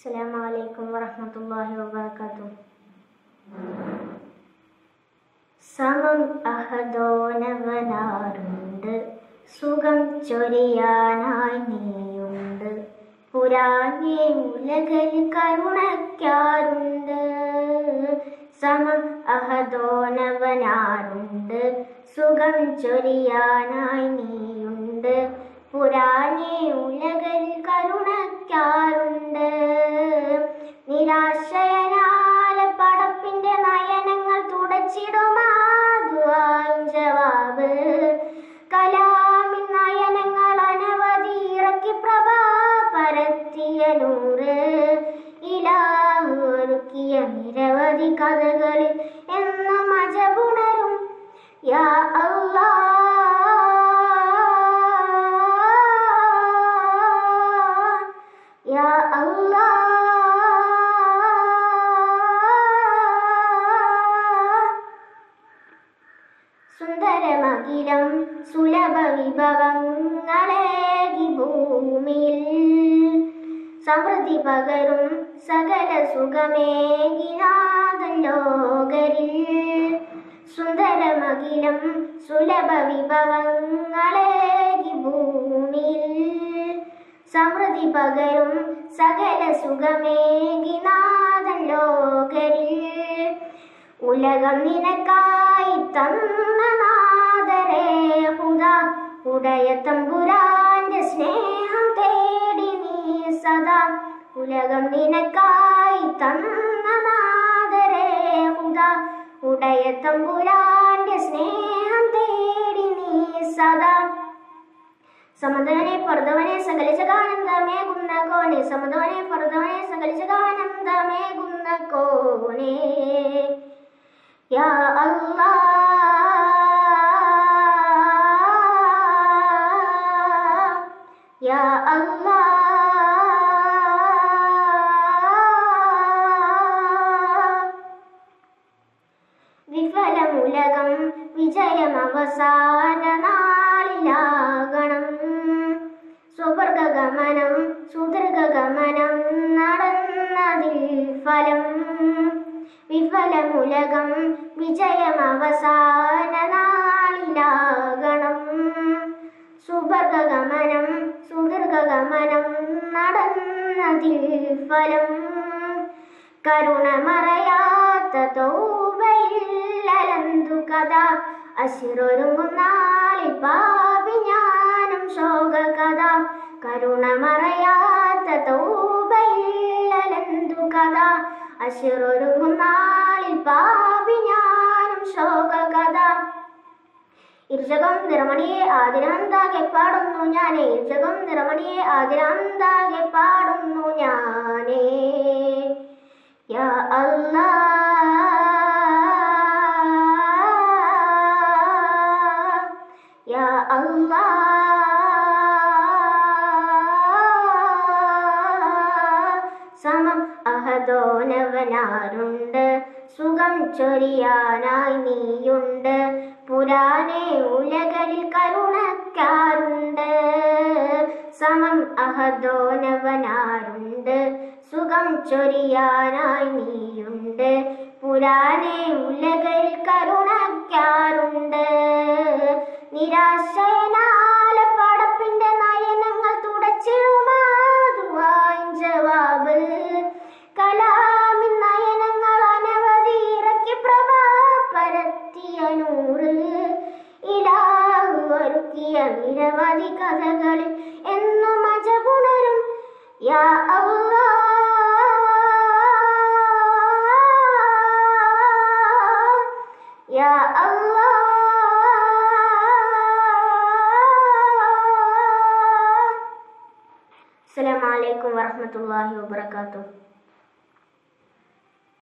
السلام عليكم ورحمة الله وبركاته സമം അഹദോനവനാറുണ്ട് സുഖം ചൊരിയാനായി നീയുണ്ട് പുരാനെ ഉലകിൽ കരുണയ്ക്കാറുണ്ട് സമം അഹദോനവനാറുണ്ട് സുഖം ചൊരിയാനായി നീയുണ്ട് പുരാനെ ഉലകിൽ കരുണയ്ക്കാറുണ്ട് നിരാശയനാല പടപ്പിന്റെ നയനങ്ങൾ തുടച്ചിടുമാതുവായും ജവാബ് കലാമിൻ നയനങ്ങൾ അനവധി ഇറക്കി പ്രഭ പരത്തിയ നൂറ് ഇലാഹു ഒരുക്കിയ നിരവധി കഥകളിൽ എന്നും അജബുണരും യാ അല്ലാ യാ അല്ലാ സുന്ദരമകിലം സുലഭ വിഭവങ്ങളേകി ഭൂമിയിൽ സമൃദ്ധി പകരും സകല സുഖമേകിനാഥൻ ലോകരിൽ സുന്ദരമകിലം സുലഭ വിഭവങ്ങളേകി ഭൂമിയിൽ സമൃദ്ധി പകരും സകല സുഖമേകിനാഥൻ ലോകരിൽ ഉലകം നിനക്കായി തന്ന നാദരേ ഹുദ ഉടയ തമ്പുരാന്റെ സ്നേഹം തേടി നീ സദാ ഉലകം നിനക്കായി തന്ന നാദരേ ഹുദ ഉടയ തമ്പുരാന്റെ സ്നേഹം തേടി നീ സദാ സമതവനെ പൊറുതവനെ സകലിച്ചകാനന്ദമേകുന്ന കോണെ സമതവനെ പൊറുതവനെ സകലിച്ചകാനന്ദമേകുന്ന കോണേ യാ അല്ലാ യാ അല്ലാ വിഫലമുലകം വിജയം അവസാന നാളിലാകണം സ്വവർഗഗമനം സുദീർഘഗമനം നടന്നതിൽ ഫലം വിഫലമുലകം വിജയം അവസാന നാളിലാകണം സുവർഗഗമനം സുദീർഘഗമനം നടന്നതിൽ ഫലം കരുണമറയാത്ത തൗബയില്ലലന്തു കഥ അശിറൊരുങ്ങും നാളിൽ പാപി ഞാനും ശോക കഥ കരുണമറയാത്ത തൗബയില്ലലന്തു കഥ അശിറൊരുങ്ങും നാളിൽ പാപി ഞാനും ശോക കഥ ഇർജകം നിറമണിയെ ആതിരാന്താകെ പാടുന്നു ഞാനേ ഇർജകം നിറമണിയെ ആതിരാന്താകെ പാടുന്നു ഞാനേ യാ അല്ലാ യാ അല്ലാ സമം അഹദോനവനാരുണ്ട് സുഖം ചൊരിയാനായി നീയുണ്ട് പുരാനെ ഉലകളിൽ കരുണക്കാറുണ്ട് സമം അഹദോനവനാരുണ്ട് സുഖം ചൊരിയാനായി നീയുണ്ട് പുരാനെ ഉലകളിൽ കരുണക്കാറുണ്ട് നിരാശയനാല പടപ്പിന്റെ നയനങ്ങൾ തുടച്ചിടുമാതുവായി ജവാബ് കലാമിൻ നയനങ്ങൾ അനവധി ഇറക്കി പ്രഭ പരത്തിയ നൂറ് ഇലാഹു ഒരുക്കിയ നിരവധി കഥകളിൽ എന്നും അജഗുണരും യാ അല്ലാ യാ അല്ലാ അസ്സലാമു അലൈക്കും വറഹ്മത്തുള്ളാഹി വബറകാതുഹു